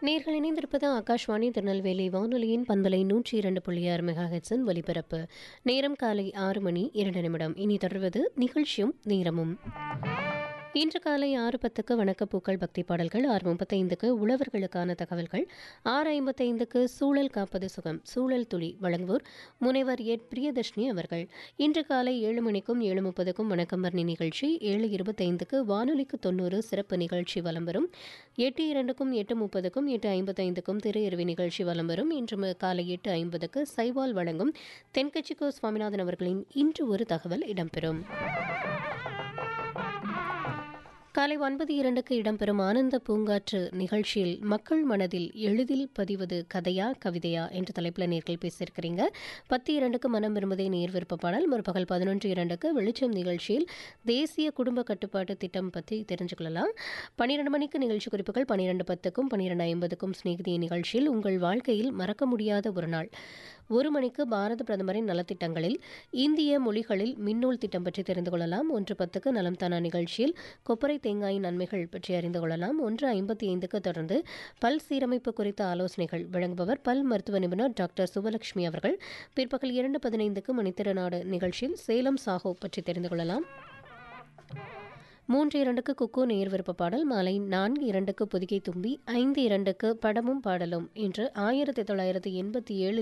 நேர்கள் இணைந்திருப்பது ஆகாஷ்வாணி திருநெல்வேலி வானொலியின் பண்பலை நூற்றி இரண்டு புள்ளி ஆறு மெகா ஹெட்ஸின் ஒலிபரப்பு நேரம் காலை ஆறு மணி இரண்டு நிமிடம் இனி தொடர்வது நிகழ்ச்சியும் நேரமும் இன்று காலை ஆறு பத்துக்கு வணக்கப்பூக்கள் பக்தி பாடல்கள் ஆறு முப்பத்தைந்துக்கு உழவர்களுக்கான தகவல்கள் ஆறு ஐம்பத்தைந்துக்கு சூழல் காப்பது சுகம் சூழல் துளி வழங்குவோர் முனைவர் எட் பிரியதர்ஷினி அவர்கள் இன்று காலை ஏழு மணிக்கும் ஏழு முப்பதுக்கும் வணக்கம் வர்ணி நிகழ்ச்சி ஏழு இருபத்தைந்துக்கு வானொலிக்கு தொண்ணூறு சிறப்பு நிகழ்ச்சி வலம் வரும் எட்டு இரண்டுக்கும் எட்டு முப்பதுக்கும் எட்டு ஐம்பத்தைந்துக்கும் திரு இரவி நிகழ்ச்சி வலம் வரும் இன்று ம- காலை எட்டு ஐம்பதுக்கு சைவால் வழங்கும் தென்கட்சிக்கோ சுவாமிநாதன் அவர்களின் இன்று ஒரு தகவல் இடம்பெறும் காலை ஒன்பது இரண்டுக்கு இடம்பெறும் ஆனந்த பூங்காற்று நிகழ்ச்சியில் மக்கள் மனதில் எளிதில் பதிவது கதையா கவிதையா என்ற தலைப்பில் நேர்கள் பேசியிருக்கிறீங்க பத்து இரண்டுக்கு மனம் விரும்புதே நேர் விருப்ப பாடல் முற்பகல் பதினொன்று இரண்டுக்கு வெளிச்சம் நிகழ்ச்சியில் தேசிய குடும்ப கட்டுப்பாட்டு திட்டம் பற்றி தெரிஞ்சுக்கொள்ளலாம் பன்னிரெண்டு மணிக்கு நிகழ்ச்சி குறிப்புகள் பன்னிரெண்டு பத்துக்கும் பன்னிரெண்டு ஐம்பதுக்கும் சிநேகிதிய நிகழ்ச்சியில் உங்கள் வாழ்க்கையில் மறக்க முடியாத ஒரு நாள் ஒரு மணிக்கு பாரத பிரதமரின் நலத்திட்டங்களில் இந்திய மொழிகளில் மின்னூல் திட்டம் பற்றி தெரிந்து கொள்ளலாம் ஒன்று பத்துக்கு நலம் தானா நிகழ்ச்சியில் கொப்பரை தேங்காயின் நன்மைகள் பற்றி அறிந்து கொள்ளலாம் ஒன்று ஐம்பத்தி ஐந்துக்கு தொடர்ந்து பல் சீரமைப்பு குறித்த ஆலோசனைகள் வழங்குபவர் பல் மருத்துவ நிபுணர் டாக்டர் சுபலட்சுமி அவர்கள் பிற்பகல் இரண்டு பதினைந்துக்கு மணித்திறநாடு நிகழ்ச்சியில் சேலம் சாஹோ பற்றி தெரிந்து கொள்ளலாம் மூன்று இரண்டுக்கு குக்கு நேர் விருப்ப பாடல் மாலை நான்கு இரண்டுக்கு புதுகை தும்பி ஐந்து இரண்டுக்கு படமும் பாடலும் இன்று ஆயிரத்தி தொள்ளாயிரத்தி எண்பத்தி ஏழில்